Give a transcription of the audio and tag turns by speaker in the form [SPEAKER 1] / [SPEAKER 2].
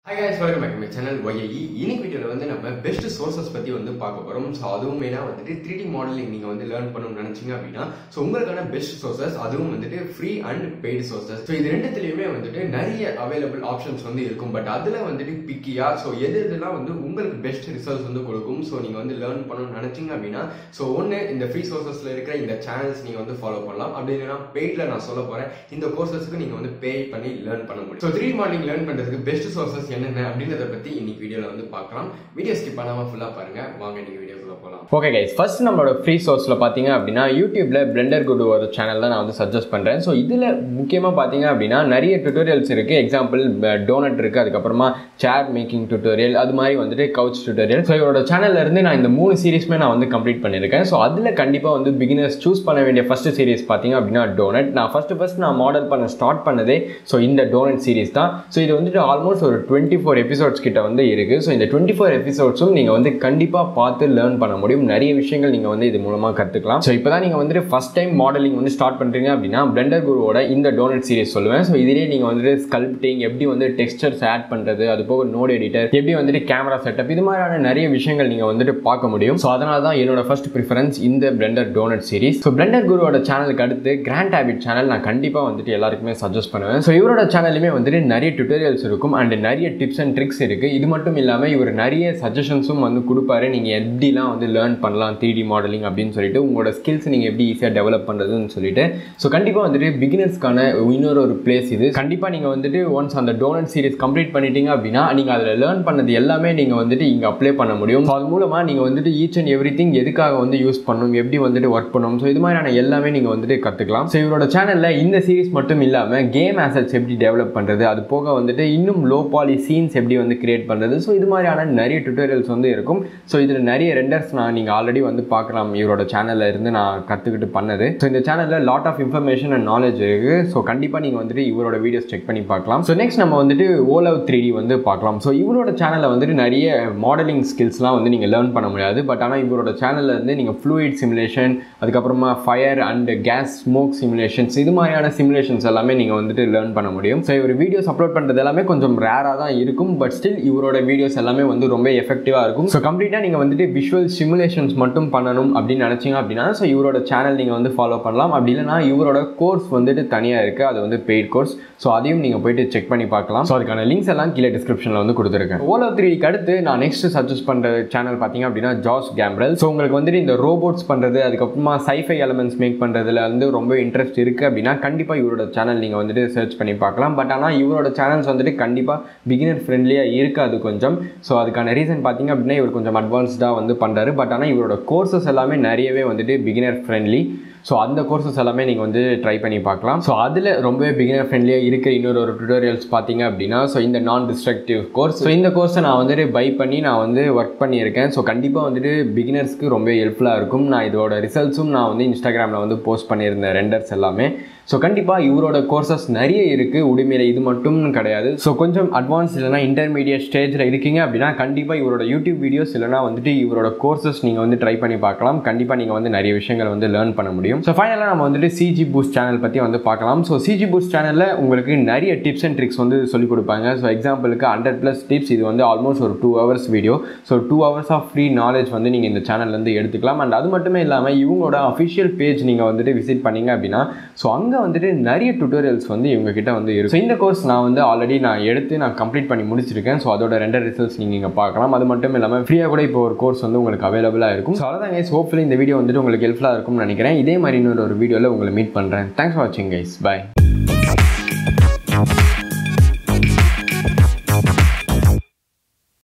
[SPEAKER 1] hi guys welcome back my channel ஒய்ஐ இன்னைக்கு வீடியோவில் வந்து நம்ம பெஸ்ட் சோர்சஸ் பற்றி வந்து பார்க்க போகிறோம் ஸோ அதுவும் மெயினாக வந்துட்டு த்ரீ டி மாடலிங் நீங்கள் வந்து லேர்ன் பண்ணணும்னு நினச்சிங்க அப்படின்னா ஸோ உங்களுக்கான பெஸ்ட் சோர்சஸ் அதுவும் வந்துட்டு free and paid sources so இது ரெண்டுத்துலையுமே வந்துட்டு நிறைய அவைலபிள் ஆப்ஷன்ஸ் வந்து இருக்கும் பட் அதில் வந்துட்டு பிக்கியா ஸோ எது எதுலாம் வந்து உங்களுக்கு பெஸ்ட் ரிசல்ட்ஸ் வந்து கொடுக்கும் ஸோ நீங்கள் வந்து லேர்ன் பண்ணணும்னு நினச்சிங்க அப்படின்னா ஸோ ஒன்று இந்த ஃப்ரீ சோர்சஸில் இருக்கிற இந்த சேனல்ஸ் நீங்கள் வந்து ஃபாலோ பண்ணலாம் அப்படி இல்லைன்னா பெய்டில் நான் சொல்ல போகிறேன் இந்த கோர்சஸ்க்கு நீங்கள் வந்து பே பண்ணி லேர்ன் பண்ண முடியும் ஸோ த்ரீ மாடலிங் லேர்ன் பண்ணுறதுக்கு பெஸ்ட் சோர்சஸ் என்னென்ன அப்படின்றத பற்றி இன்னைக்கு வீடியோவில் வந்து பார்க்கலாம் வீடியோ ஸ்கிப் பண்ணாமல் ஃபுல்லாக பாருங்கள் வாங்க நீங்கள் வீடியோக்குள்ளே போகலாம்
[SPEAKER 2] ஓகே கைஸ் ஃபர்ஸ்ட் நம்மளோட ஃப்ரீ சோர்ஸில் பார்த்தீங்க அப்படின்னா யூடியூப்ல பிளெண்டர் குடு ஒரு சேனல் தான் நான் வந்து சஜஸ்ட் பண்ணுறேன் ஸோ இதில் முக்கியமாக பார்த்தீங்க அப்படின்னா நிறைய டுட்டோரியல்ஸ் இருக்குது எக்ஸாம்பிள் டோனட் இருக்குது அதுக்கப்புறமா சேர் மேக்கிங் டுட்டோரியல் அது மாதிரி வந்துட்டு கவுச் டுட்டோரியல் ஸோ இவரோட சேனல்ல இருந்து நான் இந்த மூணு சீரிஸ்மே நான் வந்து கம்ப்ளீட் பண்ணியிருக்கேன் ஸோ அதில் கண்டிப்பாக வந்து பிகினர்ஸ் சூஸ் பண்ண வேண்டிய ஃபர்ஸ்ட் சீரிஸ் பார்த்தீங்க அப்படின்னா டோனட் நான் ஃபர்ஸ்ட் ஃபர்ஸ்ட் நான் மாடல் பண்ண ஸ்டார்ட் பண்ணதே ஸோ இந்த டோனட் சீரிஸ் தான் ஸோ இது வந்துட்டு ஆல்மோஸ்ட் ஒரு டுவெண்ட்டி ஃபோர் எபிசோட்ஸ் கிட்ட வந்து இருக்குது ஸோ இந்த டுவெண்ட்டி ஃபோர் எபிசோட்ஸும் நீங்கள் வந்து கண்டிப்பாக பார்த்து லேர்ன் பண்ண முடியும் நிறைய விஷயங்கள் நீங்கள் வந்து இது மூலமாக கற்றுக்கலாம் ஸோ இப்போ தான் நீங்கள் வந்துட்டு ஃபஸ்ட் டைம் மாடலிங் வந்து ஸ்டார்ட் பண்ணுறீங்க அப்படின்னா பிளெண்டர் குருவோட இந்த டோனட் சீரிஸ் சொல்லுவேன் ஸோ இதிலே நீங்கள் வந்துட்டு ஸ்கல்ப்டிங் எப்படி வந்து டெக்ஸ்டர்ஸ் ஆட் பண்ணுறது அது போக நோட் எடிட்டர் எப்படி வந்துட்டு கேமரா செட்டப் இது மாதிரியான நிறைய விஷயங்கள் நீங்கள் வந்துட்டு பார்க்க முடியும் ஸோ அதனால தான் என்னோட ஃபர்ஸ்ட் ப்ரிஃபரன்ஸ் இந்த blender donut series so blender குருவோட சேனலுக்கு அடுத்து கிராண்ட் ஹேபிட் சேனல் நான் கண்டிப்பாக வந்துட்டு எல்லாருக்குமே சஜஸ்ட் பண்ணுவேன் ஸோ இவரோட சேனலுமே வந்துட்டு நிறைய டுட்டோரியல்ஸ் இருக்கும் அண்ட் நிறைய டிப்ஸ் அண்ட் ட்ரிக்ஸ் இருக்குது இது மட்டும் இல்லாமல் இவர் நிறைய சஜஷன்ஸும் வந்து கொடுப்பாரு நீங்கள் எப்படிலாம் வந்து லேர்ன் பண்ணலாம் த்ரீ டி மாடலிங் அப்படின்னு சொல்லிட்டு உங்களோட ஸ்கில்ஸ் நீங்கள் எப்படி ஈஸியாக டெவலப் பண்ணுறதுன்னு சொல்லிட்டு ஸோ கண்டிப்பாக வந்துட்டு பிகினர்ஸ்க்கான இன்னொரு ஒரு பிளேஸ் இது கண்டிப்பாக நீங்கள் வந்துட்டு ஒன்ஸ் அந்த டோனட் சீரிஸ் கம்ப்ளீட் பண்ணிட்டீங்க அப்படின்னா நீங்கள் அதில் லேர்ன் பண்ணது எல்லாமே நீங்கள் வந்துட்டு இங்கே அப்ளை பண்ண முடியும் ஸோ அது மூலமாக நீங்கள் வந்துட்டு ஈச் அண்ட் எவ்ரி திங் எதுக்காக வந்து யூஸ் பண்ணணும் எப்படி வந்துட்டு ஒர்க் பண்ணணும் ஸோ இது மாதிரியான எல்லாமே நீங்கள் வந்துட்டு கற்றுக்கலாம் ஸோ இவரோட சேனலில் இந்த சீரிஸ் மட்டும் இல்லாமல் கேம் ஆசட்ஸ் எப்படி டெவலப் பண்ணுறது அது போக வந்துட்டு இன்னும் லோ பாலி சீன்ஸ் எப்படி வந்து கிரியேட் பண்ணுறது ஸோ இது மாதிரியான நிறைய டுட்டோரியல்ஸ் வந்து இருக்கும் ஸோ இதில் நிறைய ரெண்டர்ஸ் நான் நீங்கள் ஆல்ரெடி வந்து பார்க்கலாம் இவரோட சேனலில் இருந்து நான் கற்றுக்கிட்டு பண்ணது ஸோ இந்த சேனலில் lot of information and knowledge இருக்குது ஸோ கண்டிப்பாக நீங்கள் வந்துட்டு இவரோட வீடியோஸ் செக் பண்ணி பார்க்கலாம் ஸோ நெக்ஸ்ட் நம்ம வந்துட்டு ஓலவ் த்ரீ டி வந்து பார்க்கலாம் ஸோ இவரோட சேனலில் வந்துட்டு நிறைய மாடலிங் ஸ்கில்ஸ்லாம் வந்து நீங்கள் லேர்ன் பண்ண முடியாது பட் ஆனால் இவரோட சேனலில் இருந்து நீங்கள் ஃப்ளூயிட் சிமுலேஷன் அதுக்கப்புறமா fire and gas smoke simulations இது மாதிரியான சிமுலேஷன்ஸ் எல்லாமே நீங்கள் வந்துட்டு லேர்ன் பண்ண முடியும் ஸோ இவர் வீடியோஸ் அப்லோட் பண்ணுறது எல்லாமே கொஞ்சம் ரேராக தான் இருக்கும் பட் ஸ்டில் இவரோட வீடியோஸ் எல்லாமே வந்து ரொம்ப எஃபெக்டிவாக இருக்கும் ஸோ கம்ப்ளீட்டாக நீங்கள் வந்துட்டு விஷுவல் சிமுலேஷன்ஸ் மட்டும் பண்ணணும் அப்படின்னு நினச்சிங்க அப்படின்னா ஸோ இவரோட சேனல் நீங்கள் வந்து ஃபாலோ பண்ணலாம் அப்படி இல்லைனா இவரோட கோர்ஸ் வந்துட்டு தனியாக இருக்குது அது வந்து பெய்ட் கோர்ஸ் ஸோ அதையும் நீங்கள் போயிட்டு செக் பண்ணி பார்க்கலாம் ஸோ அதுக்கான லிங்க்ஸ் எல்லாம் கீழே டிஸ்கிரிப்ஷனில் வந்து கொடுத்துருக்கேன் ஓலோ த்ரீக்கு அடுத்து நான் நெக்ஸ்ட் சஜஸ்ட் பண்ணுற சேனல் பார்த்தீங்க அப்படின்னா ஜாஸ் கேம்ரல் ஸோ உங்களுக்கு வந்துட்டு இந்த ரோபோட்ஸ் பண்ணுறது அதுக்கப்புறமா சைஃபை எலமெண்ட்ஸ் மேக் பண்ணுறதுல வந்து ரொம்ப இன்ட்ரெஸ்ட் இருக்குது அப்படின்னா கண்டிப்பாக இவரோட சேனல் நீங்கள் வந்துட்டு சர்ச் பண்ணி பார்க்கலாம் பட் ஆனால் இவரோட சேனல்ஸ் வந்துட்டு கண்டிப்பாக பிகினர் ஃப்ரெண்ட்லியாக இருக்காது கொஞ்சம் ஸோ அதுக்கான ரீசன் பார்த்தீங்க அப்படின்னா இவர் கொஞ்சம் அட்வான்ஸ்டாக வந்து பண்ணுறாரு பட் ஆனால் இவரோட கோர்சஸ் எல்லாமே நிறையவே வந்துட்டு பிகினர் ஃப்ரெண்ட்லி ஸோ அந்த கோர்சஸ் எல்லாமே நீங்கள் வந்து ட்ரை பண்ணி பார்க்கலாம் ஸோ அதில் ரொம்பவே பிகினர் ஃப்ரெண்ட்லியாக இருக்க இன்னொரு ஒரு டுட்டோரியல்ஸ் பார்த்தீங்க அப்படின்னா ஸோ இந்த நான் டிஸ்ட்ரக்டிவ் கோர்ஸ் ஸோ இந்த கோர்ஸை நான் வந்துட்டு பை பண்ணி நான் வந்து ஒர்க் பண்ணியிருக்கேன் ஸோ கண்டிப்பாக வந்துட்டு பிகினர்ஸ்க்கு ரொம்ப ஹெல்ப்ஃபுல்லாக இருக்கும் நான் இதோட ரிசல்ட்ஸும் நான் வந்து இன்ஸ்டாகிராமில் வந்து போஸ்ட் பண்ணியிருந்தேன் ரெண்டர்ஸ் எல்லாமே ஸோ கண்டிப்பாக இவரோட கோர்சஸ் நிறைய இருக்குது உடுமையில் இது மட்டும் கிடையாது ஸோ கொஞ்சம் அட்வான்ஸ் இல்லைனா இன்டர்மீடியட் ஸ்டேஜில் இருக்கீங்க அப்படின்னா கண்டிப்பாக இவரோட யூடியூப் வீடியோஸ் இல்லைனா வந்துட்டு இவரோட கோர்சஸ் நீங்கள் வந்து ட்ரை பண்ணி பார்க்கலாம் கண்டிப்பாக நீங்கள் வந்து நிறைய விஷயங்கள் வந்து லேர்ன் பண்ண முடியும் ஸோ ஃபைனலாக நம்ம வந்துட்டு சிஜி பூஸ்ட் சேனல் பற்றி வந்து பார்க்கலாம் ஸோ சிஜி பூஸ்ட் சேனலில் உங்களுக்கு நிறைய டிப்ஸ் அண்ட் ட்ரிக்ஸ் வந்து சொல்லிக் கொடுப்பாங்க ஸோ எக்ஸாம்பிளுக்கு ஹண்ட்ரட் ப்ளஸ் டிப்ஸ் இது வந்து ஆல்மோஸ்ட் ஒரு two hours video so two hours of free knowledge வந்து நீங்கள் இந்த சேனல்லேருந்து எடுத்துக்கலாம் அண்ட் அது மட்டுமே இல்லாமல் இவங்களோட அஃபிஷியல் பேஜ் நீங்கள் வந்துட்டு விசிட் பண்ணீங்க அப்படின்னா ஸோ அங்கே அங்கே வந்துட்டு நிறைய டுட்டோரியல்ஸ் வந்து இவங்க கிட்ட வந்து இருக்கும் ஸோ இந்த கோர்ஸ் நான் வந்து ஆல்ரெடி நான் எடுத்து நான் கம்ப்ளீட் பண்ணி முடிச்சிருக்கேன் ஸோ அதோட ரெண்டு ரிசல்ட்ஸ் நீங்கள் இங்கே பார்க்கலாம் அது மட்டும் இல்லாமல் ஃப்ரீயாக கூட இப்போ ஒரு கோர்ஸ் வந்து உங்களுக்கு அவைலபிளாக இருக்கும் ஸோ அதான் கைஸ் ஹோப்ஃபுல்லி இந்த வீடியோ வந்துட்டு உங்களுக்கு ஹெல்ப்ஃபுல்லாக இருக்கும்னு நினைக்கிறேன் இதே மாதிரி இன்னொரு ஒரு வீடியோவில் உங்களை மீட் பண்ணுறேன் தேங்க்ஸ் ஃபார் வாட்சிங் கைஸ் பாய்